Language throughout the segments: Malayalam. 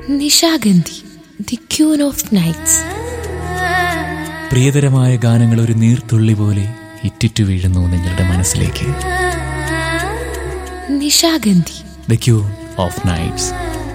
Nishagandhi the queen of nights പ്രിയതരമായ ഗാനങ്ങൾ ഒരു നീർത്തുള്ളി പോലെ ഇറ്റിറ്റു വീഴുന്നു നിങ്ങളുടെ മനസ്സിലേക്ക് Nishagandhi the queen of nights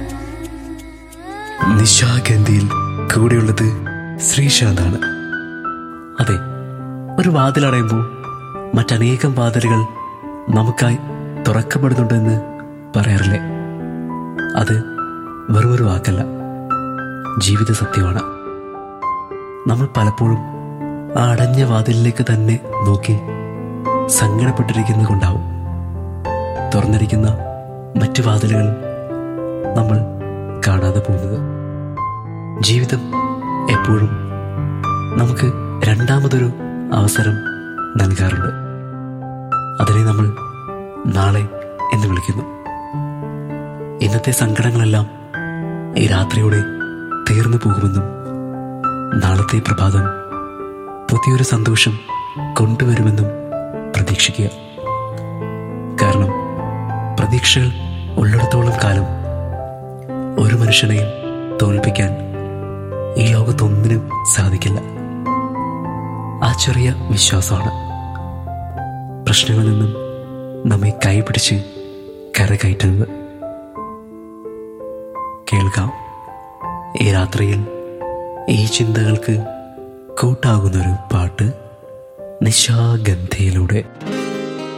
നിശാഗന്ധിയിൽ കൂടെയുള്ളത് ശ്രീശാന്താണ് അതെ ഒരു വാതിലടയുമ്പോൾ മറ്റനേകം വാതിലുകൾ നമുക്കായി തുറക്കപ്പെടുന്നുണ്ടെന്ന് പറയാറില്ലേ അത് വെറുമൊരു വാക്കല്ല ജീവിത സത്യമാണ് നമ്മൾ പലപ്പോഴും ആ അടഞ്ഞ വാതിലിലേക്ക് തന്നെ നോക്കി സങ്കടപ്പെട്ടിരിക്കുന്നത് കൊണ്ടാവും തുറന്നിരിക്കുന്ന മറ്റു വാതിലുകൾ നമ്മൾ കാണാതെ പോകുന്നത് ജീവിതം എപ്പോഴും നമുക്ക് രണ്ടാമതൊരു അവസരം നൽകാറുണ്ട് അതിനെ നമ്മൾ നാളെ എന്ന് വിളിക്കുന്നു ഇന്നത്തെ സങ്കടങ്ങളെല്ലാം ഈ രാത്രിയോടെ തീർന്നു പോകുമെന്നും നാളത്തെ പ്രഭാതം പുതിയൊരു സന്തോഷം കൊണ്ടുവരുമെന്നും പ്രതീക്ഷിക്കുക കാരണം പ്രതീക്ഷകൾ ഉള്ളിടത്തോളം കാലം ഒരു മനുഷ്യനെയും തോൽപ്പിക്കാൻ ഈ ലോകത്തൊന്നിനും സാധിക്കില്ല ആ ചെറിയ വിശ്വാസമാണ് പ്രശ്നങ്ങളിൽ നിന്നും നമ്മെ കൈപിടിച്ച് കരകയറ്റുന്നത് കേൾക്കാം ഈ രാത്രിയിൽ ഈ ചിന്തകൾക്ക് കൂട്ടാകുന്നൊരു പാട്ട് നിശാഗന്ധിയിലൂടെ